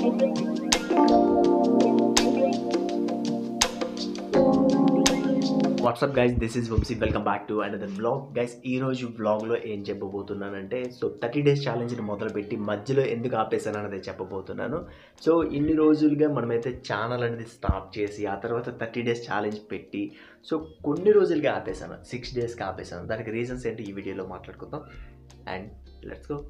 WhatsApp guys this is Vamshi welcome back to another vlog guys ఈ రోజు వ్లాగ్లో ఏం చెప్పబోతున్నానంటే సో థర్టీ డేస్ ఛాలెంజ్ని మొదలుపెట్టి మధ్యలో ఎందుకు ఆపేసాను అనేది చెప్పబోతున్నాను సో ఇన్ని రోజులుగా మనమైతే ఛానల్ అనేది స్టార్ట్ చేసి ఆ తర్వాత థర్టీ డేస్ ఛాలెంజ్ పెట్టి సో కొన్ని రోజులుగా ఆపేసాను సిక్స్ డేస్కి ఆపేసాను దానికి రీజన్స్ ఏంటి ఈ వీడియోలో మాట్లాడుకుందాం and let's go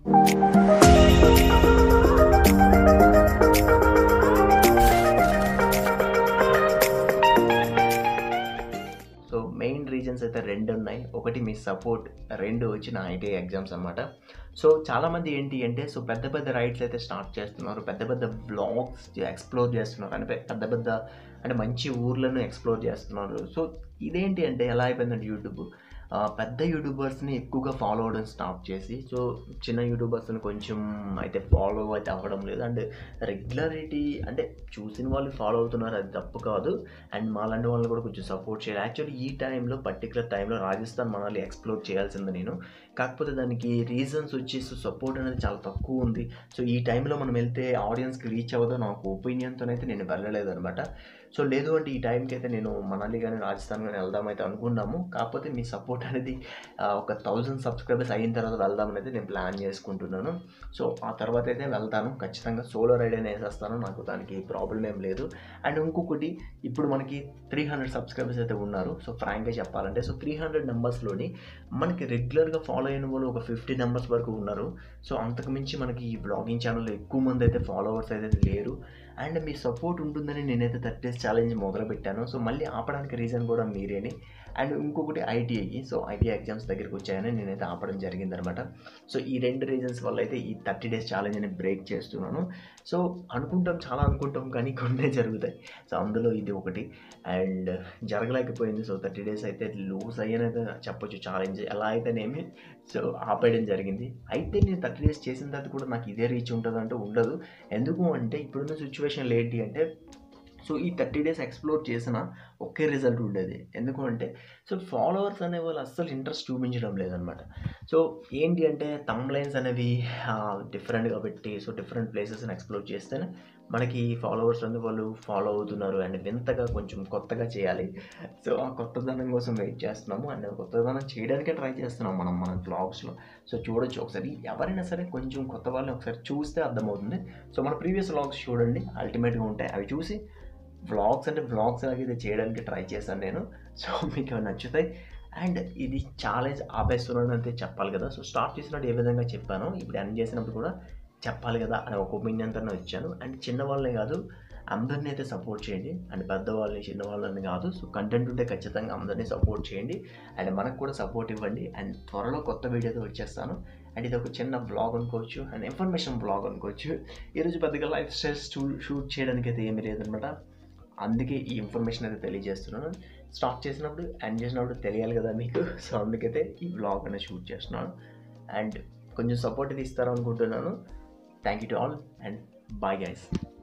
so main reasons అయితే రెండు ఉన్నాయి ఒకటి మీ సపోర్ట్ రెండు వచ్చి నా ఐటీ ఎగ్జామ్స్ అనమాట సో చాలామంది ఏంటి అంటే సో పెద్ద పెద్ద రైడ్స్ అయితే స్టార్ట్ చేస్తున్నారు పెద్ద పెద్ద బ్లాగ్స్ ఎక్స్ప్లోర్ చేస్తున్నారు అంటే పెద్ద పెద్ద అంటే మంచి ఊర్లను ఎక్స్ప్లోర్ చేస్తున్నారు సో ఇదేంటి అంటే ఎలా అయిపోయిందంటే యూట్యూబ్ ఆ, పెద్ద యూట్యూబర్స్ని ఎక్కువగా ఫాలో అవ్వడం స్టార్ట్ చేసి సో చిన్న యూట్యూబర్స్ని కొంచెం అయితే ఫాలో అయితే అవ్వడం లేదు అండ్ రెగ్యులారిటీ అంటే చూసిన వాళ్ళు ఫాలో అవుతున్నారు అది తప్పు కాదు అండ్ మాలాంటి వాళ్ళని కూడా కొంచెం సపోర్ట్ చేయాలి యాక్చువల్లీ ఈ టైంలో పర్టికులర్ టైంలో రాజస్థాన్ మనల్ని ఎక్స్ప్లోర్ చేయాల్సింది నేను కాకపోతే దానికి రీజన్స్ వచ్చేసి సపోర్ట్ అనేది చాలా తక్కువ ఉంది సో ఈ టైంలో మనం వెళ్తే ఆడియన్స్కి రీచ్ అవ్వదో నాకు ఒపీనియన్తో అయితే నేను వెళ్ళలేదు అనమాట సో లేదు అంటే ఈ టైంకి అయితే నేను మనాలి కానీ రాజస్థాన్ కానీ వెళ్దామైతే అనుకున్నాము కాకపోతే మీ సపోర్ట్ అనేది ఆ, ఒక థౌజండ్ సబ్స్క్రైబర్స్ అయిన తర్వాత వెళ్దామని అయితే నేను ప్లాన్ చేసుకుంటున్నాను సో ఆ తర్వాత అయితే వెళ్తాను ఖచ్చితంగా సోలో రైడ్ అయినా వేసేస్తాను నాకు దానికి ప్రాబ్లం ఏం లేదు అండ్ ఇంకొకటి ఇప్పుడు మనకి త్రీ హండ్రెడ్ సబ్స్క్రైబర్స్ అయితే ఉన్నారు సో ఫ్రాంక్గా చెప్పాలంటే సో త్రీ హండ్రెడ్ నెంబర్స్లోని మనకి రెగ్యులర్గా ఫాలో అయిన వాళ్ళు ఒక ఫిఫ్టీ నెంబర్స్ వరకు ఉన్నారు సో అంతకు మించి మనకి ఈ బ్లాగింగ్ ఛానల్లో ఎక్కువ మంది అయితే ఫాలోవర్స్ అయితే లేరు అండ్ మీ సపోర్ట్ ఉంటుందని నేనైతే థర్టీ డేస్ ఛాలెంజ్ మొదలుపెట్టాను సో మళ్ళీ ఆపడానికి రీజన్ కూడా మీరేని అండ్ ఇంకొకటి ఐటీఐకి సో ఐటీఐ ఎగ్జామ్స్ దగ్గరికి వచ్చాయని నేనైతే ఆపడం జరిగిందనమాట సో ఈ రెండు రీజన్స్ వల్ల అయితే ఈ థర్టీ డేస్ ఛాలెంజ్ని బ్రేక్ చేస్తున్నాను సో అనుకుంటాం చాలా అనుకుంటాం కానీ కొన్నే జరుగుతాయి సో అందులో ఇది ఒకటి అండ్ జరగలేకపోయింది సో థర్టీ డేస్ అయితే లూజ్ అయ్యానైతే చెప్పొచ్చు ఛాలెంజ్ ఎలా అయితేనేమి సో ఆపేయడం జరిగింది అయితే నేను థర్టీ డేస్ చేసిన తర్వాత కూడా నాకు ఇదే రీచ్ ఉంటుంది అంటే ఉండదు ఎందుకు అంటే ఇప్పుడున్న సిచ్యువేషన్లో ఏంటి అంటే సో ఈ థర్టీ డేస్ ఎక్స్ప్లోర్ చేసిన ఒకే రిజల్ట్ ఉండేది ఎందుకు అంటే సో ఫాలోవర్స్ అనే వాళ్ళు అస్సలు ఇంట్రెస్ట్ చూపించడం లేదనమాట సో ఏంటి అంటే తమ్లైన్స్ అనేవి డిఫరెంట్గా పెట్టి సో డిఫరెంట్ ప్లేసెస్ని ఎక్స్ప్లోర్ చేస్తేనే మనకి ఫాలోవర్స్ అనే వాళ్ళు ఫాలో అవుతున్నారు అండ్ వింతగా కొంచెం కొత్తగా చేయాలి సో ఆ కొత్తదనం కోసం వెయిట్ చేస్తున్నాము అండ్ కొత్తదనం చేయడానికే ట్రై చేస్తున్నాం మనం మన బ్లాగ్స్లో సో చూడొచ్చు ఒకసారి ఎవరైనా సరే కొంచెం కొత్త వాళ్ళని ఒకసారి చూస్తే అర్థమవుతుంది సో మన ప్రీవియస్ వ్లాగ్స్ చూడండి అల్టిమేట్గా ఉంటాయి అవి చూసి వ్లాగ్స్ అంటే వ్లాగ్స్ అయితే చేయడానికి ట్రై చేశాను నేను సో మీకు అవి నచ్చుతాయి అండ్ ఇది ఛాలెంజ్ ఆపేస్తున్నాను అయితే చెప్పాలి కదా సో స్టార్ట్ చేసినప్పుడు ఏ విధంగా చెప్పాను ఇప్పుడు ఎండ్ చేసినప్పుడు కూడా చెప్పాలి కదా అనే ఒక ఒపీనియన్తో వచ్చాను అండ్ చిన్న వాళ్ళని కాదు అందరినీ అయితే సపోర్ట్ చేయండి అండ్ పెద్దవాళ్ళని చిన్నవాళ్ళని కాదు సో కంటెంట్ ఉంటే ఖచ్చితంగా అందరినీ సపోర్ట్ చేయండి అండ్ మనకు కూడా సపోర్ట్ ఇవ్వండి అండ్ త్వరలో కొత్త వీడియోతో వచ్చేస్తాను అండ్ ఇది ఒక చిన్న బ్లాగ్ అనుకోవచ్చు అండ్ ఇన్ఫర్మేషన్ బ్లాగ్ అనుకోవచ్చు ఈరోజు పెద్దగా లైఫ్ స్టైల్ షూట్ చేయడానికి అయితే ఏమీ లేదనమాట అందుకే ఈ ఇన్ఫర్మేషన్ అయితే తెలియజేస్తున్నాను స్టార్ట్ చేసినప్పుడు ఎండ్ చేసినప్పుడు తెలియాలి కదా మీకు సో అందుకైతే ఈ బ్లాగ్ అనేది షూట్ చేస్తున్నాను అండ్ కొంచెం సపోర్ట్ ఇది ఇస్తారు అనుకుంటున్నాను thank you to all and bye guys